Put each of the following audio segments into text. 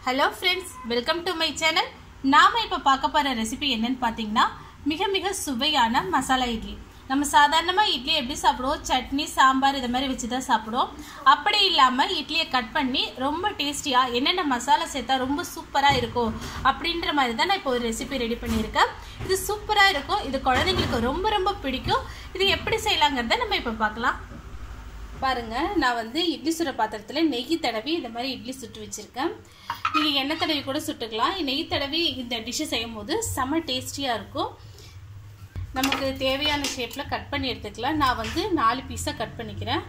hello friends welcome to my channel நாம இப்போ பார்க்க போகிற ரெசிபி என்னன்னு பார்த்தீங்கன்னா மிக மிக சுவையான மசாலா இட்லி நம்ம சாதாரணமாக இட்லி எப்படி சாப்பிடுவோம் சட்னி சாம்பார் இது மாதிரி வச்சு தான் சாப்பிடுவோம் அப்படி இல்லாமல் இட்லியை கட் பண்ணி ரொம்ப டேஸ்டியாக என்னென்ன மசாலா சேர்த்தா ரொம்ப சூப்பராக இருக்கும் அப்படின்ற மாதிரி தான் நான் இப்போ ஒரு ரெசிபி ரெடி பண்ணியிருக்கேன் இது சூப்பராக இருக்கும் இது குழந்தைங்களுக்கு ரொம்ப ரொம்ப பிடிக்கும் இது எப்படி செய்யலாங்கிறத நம்ம இப்போ பார்க்கலாம் பாருங்க நான் வந்து இட்லி சுடுற பாத்திரத்தில் நெய் தடவி இந்த மாதிரி இட்லி சுட்டு வச்சுருக்கேன் நீங்கள் எண்ணெய் தடவி கூட சுட்டுக்கலாம் நெய் தடவி இந்த டிஷ்ஷை செய்யும் போது செம்ம டேஸ்டியாக இருக்கும் நமக்கு தேவையான ஷேப்பில் கட் பண்ணி எடுத்துக்கலாம் நான் வந்து நாலு பீஸாக கட் பண்ணிக்கிறேன்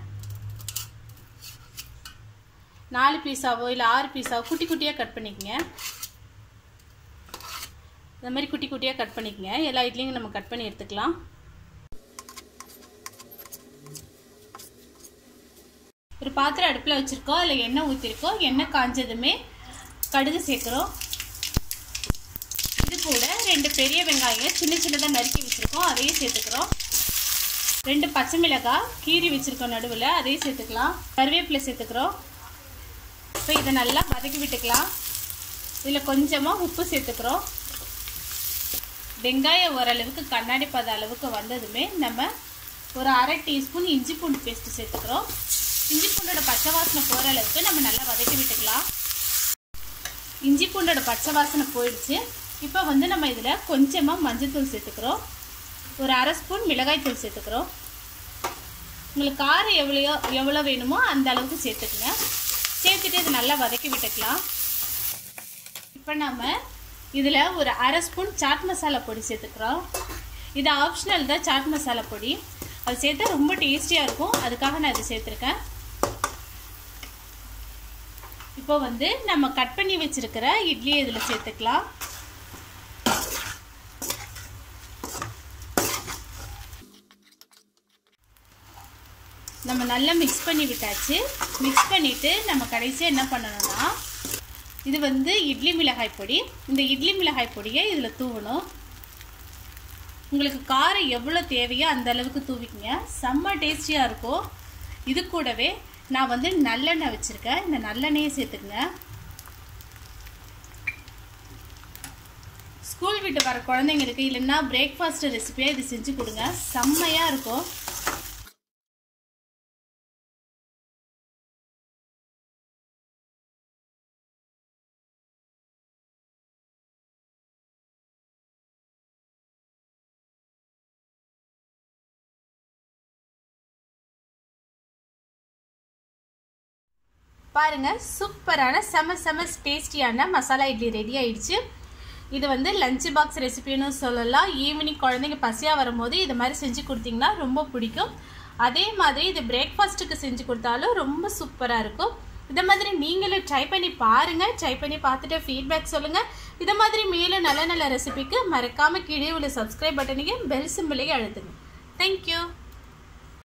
நாலு பீஸாவோ இல்லை ஆறு பீஸாவோ குட்டி குட்டியாக கட் பண்ணிக்கங்க இந்த மாதிரி குட்டி குட்டியாக கட் பண்ணிக்கங்க எல்லா இட்லியும் நம்ம கட் பண்ணி எடுத்துக்கலாம் ஒரு பாத்திரம் அடுப்பில் வச்சுருக்கோம் அதில் எண்ணெய் ஊற்றிருக்கோம் எண்ணெய் காஞ்சதுமே கடுகு சேர்க்குறோம் இது கூட ரெண்டு பெரிய வெங்காயம் சின்ன சின்னதாக நறுக்கி வச்சுருக்கோம் அதையும் சேர்த்துக்கிறோம் ரெண்டு பச்சை மிளகாய் கீரி வச்சுருக்கோம் நடுவில் அதையும் சேர்த்துக்கலாம் கருவேப்பிலை சேர்த்துக்கிறோம் இப்போ இதை நல்லா வதக்கி விட்டுக்கலாம் இதில் கொஞ்சமாக உப்பு சேர்த்துக்கிறோம் வெங்காயம் ஓரளவுக்கு கண்ணாடி பத அளவுக்கு வந்ததுமே நம்ம ஒரு அரை டீஸ்பூன் இஞ்சி பூண்டு பேஸ்ட்டு சேர்த்துக்கிறோம் இஞ்சி பூண்டோட பச்சை வாசனை போகிற அளவுக்கு நம்ம நல்லா வதக்கி விட்டுக்கலாம் இஞ்சி பூண்டோட பச்சை வாசனை போயிடுச்சு இப்போ வந்து நம்ம இதில் கொஞ்சமாக மஞ்சள்தூள் சேர்த்துக்கிறோம் ஒரு அரை ஸ்பூன் மிளகாய்த்தூள் சேர்த்துக்கிறோம் உங்களுக்கு காரம் எவ்வளோ எவ்வளோ வேணுமோ அந்த அளவுக்கு சேர்த்துக்குங்க சேர்த்துட்டு இது நல்லா வதக்கி விட்டுக்கலாம் இப்போ நம்ம இதில் ஒரு அரை ஸ்பூன் சாட் மசாலா பொடி சேர்த்துக்கிறோம் இது ஆப்ஷனல் தான் சாட் மசாலா பொடி அது சேர்த்தா ரொம்ப டேஸ்டியாக இருக்கும் அதுக்காக நான் இது சேர்த்துருக்கேன் இப்போ வந்து நம்ம கட் பண்ணி வச்சிருக்கிற இட்லியை இதில் சேர்த்துக்கலாம் நம்ம நல்லா மிக்ஸ் பண்ணி விட்டாச்சு மிக்ஸ் பண்ணிவிட்டு நம்ம கடைசியாக என்ன பண்ணணும்னா இது வந்து இட்லி மிளகாய் பொடி இந்த இட்லி மிளகாய் பொடியை இதில் தூவணும் உங்களுக்கு காரம் எவ்வளோ தேவையோ அந்த அளவுக்கு தூவிக்கிங்க செம்ம டேஸ்டியாக இருக்கும் இது கூடவே நான் வந்து நல்லெண்ணெய் வச்சுருக்கேன் இந்த நல்லெண்ணெயை சேர்த்துக்குங்க ஸ்கூல் விட்டு வர குழந்தைங்களுக்கு இல்லைன்னா பிரேக்ஃபாஸ்ட் ரெசிபியாக இது செஞ்சு கொடுங்க செம்மையாக இருக்கும் பாருங்க சூப்பரான செம செம டேஸ்டியான மசாலா இட்லி ரெடி ஆயிடுச்சு இது வந்து லஞ்ச் பாக்ஸ் ரெசிபின்னு சொல்லலாம் ஈவினிங் குழந்தைங்க பசியாக வரும்போது இது மாதிரி செஞ்சு கொடுத்தீங்கன்னா ரொம்ப பிடிக்கும் அதே மாதிரி இது பிரேக்ஃபாஸ்ட்டுக்கு செஞ்சு கொடுத்தாலும் ரொம்ப சூப்பராக இருக்கும் இதை மாதிரி நீங்களும் ட்ரை பண்ணி பாருங்கள் ட்ரை பண்ணி பார்த்துட்டு ஃபீட்பேக் சொல்லுங்கள் இதை மாதிரி மேலும் நல்ல நல்ல ரெசிபிக்கு மறக்காமல் கீழே உள்ள சப்ஸ்கிரைப் பட்டனையும் பெல் சிம்பிளையும் அழுத்துங்க தேங்க்யூ